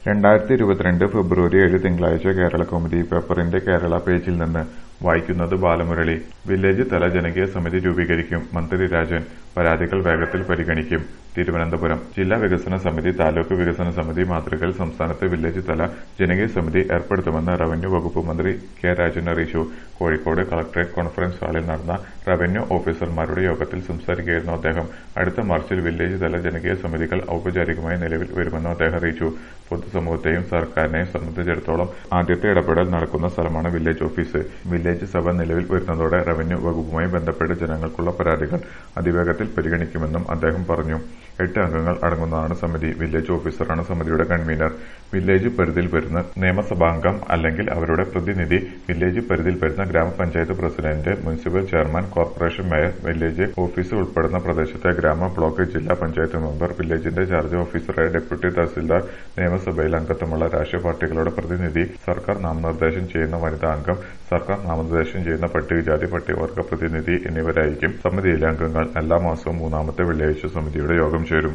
രണ്ടായിരത്തി ഇരുപത്തിരണ്ട് ഫെബ്രുവരി ഏഴ് തിങ്കളാഴ്ച കേരള കൗമുദി പേപ്പറിന്റെ കേരള പേജിൽ നിന്ന് വായിക്കുന്നത് ബാലമുരളി വില്ലേജ് തല ജനകീയ സമിതി രൂപീകരിക്കും മന്ത്രി രാജൻ പരാതികൾ വേഗത്തിൽ പരിഗണിക്കും തിരുവനന്തപുരം ജില്ലാ വികസന സമിതി താലൂക്ക് വികസന സമിതി മാതൃകയിൽ സംസ്ഥാനത്ത് വില്ലേജ് തല ജനകീയ സമിതി ഏർപ്പെടുത്തുമെന്ന് റവന്യൂ വകുപ്പ് മന്ത്രി കെ രാജൻ അറിയിച്ചു കോഴിക്കോട് കളക്ടറേറ്റ് കോൺഫറൻസ് ഹാളിൽ നടന്ന റവന്യൂ ഓഫീസർമാരുടെ യോഗത്തിൽ സംസാരിക്കുകയായിരുന്നു അദ്ദേഹം അടുത്ത മാർച്ചിൽ വില്ലേജ് തല ജനകീയ സമിതികൾ ഔപചാരികമായി നിലവിൽ വരുമെന്നും അദ്ദേഹം അറിയിച്ചു പൊതുസമൂഹത്തെയും സർക്കാരിനെയും സംബന്ധിച്ചിടത്തോളം ആദ്യത്തെ ഇടപെടൽ നടക്കുന്ന സ്ഥലമാണ് വില്ലേജ് ഓഫീസ് വില്ലേജ് സഭ നിലവിൽ വരുന്നതോടെ റവന്യൂ വകുപ്പുമായി ബന്ധപ്പെട്ട് ജനങ്ങൾക്കുള്ള പരാതികൾ അതിവേഗത്തിൽ പരിഗണിക്കുമെന്നും അദ്ദേഹം പറഞ്ഞു എട്ട് അംഗങ്ങൾ അടങ്ങുന്നതാണ് സമിതി വില്ലേജ് ഓഫീസറാണ് സമിതിയുടെ കൺവീനർ വില്ലേജ് പരിധിയിൽ വരുന്ന നിയമസഭാംഗം അല്ലെങ്കിൽ അവരുടെ പ്രതിനിധി വില്ലേജ് പരിധിയിൽ വരുന്ന ഗ്രാമപഞ്ചായത്ത് president municipal chairman corporation mayor village office ഉൾപ്പെടുന്ന പ്രദേശത്തെ ഗ്രാമ ബ്ലോക്ക് ജില്ലാ പഞ്ചായത്ത് മെമ്പർ വില്ലേജിന്റെ ചാർജ് ഓഫീസറായ ഡെപ്യൂട്ടി തഹസിൽദാർ നിയമസഭയിൽ അംഗത്വമുള്ള രാഷ്ട്രീയ പാർട്ടികളുടെ പ്രതിനിധി സർക്കാർ നാമനിർദ്ദേശം ചെയ്യുന്ന വനിതാ അംഗം സർക്കാർ നാമനിർദ്ദേശം ചെയ്യുന്ന പട്ടികജാതി പട്ടികവർഗ പ്രതിനിധി എന്നിവരായിരിക്കും സമിതിയിലെ അംഗങ്ങൾ എല്ലാ മാസവും മൂന്നാമത്തെ വെള്ളിയാഴ്ച സമിതിയുടെ യോഗം ചേരും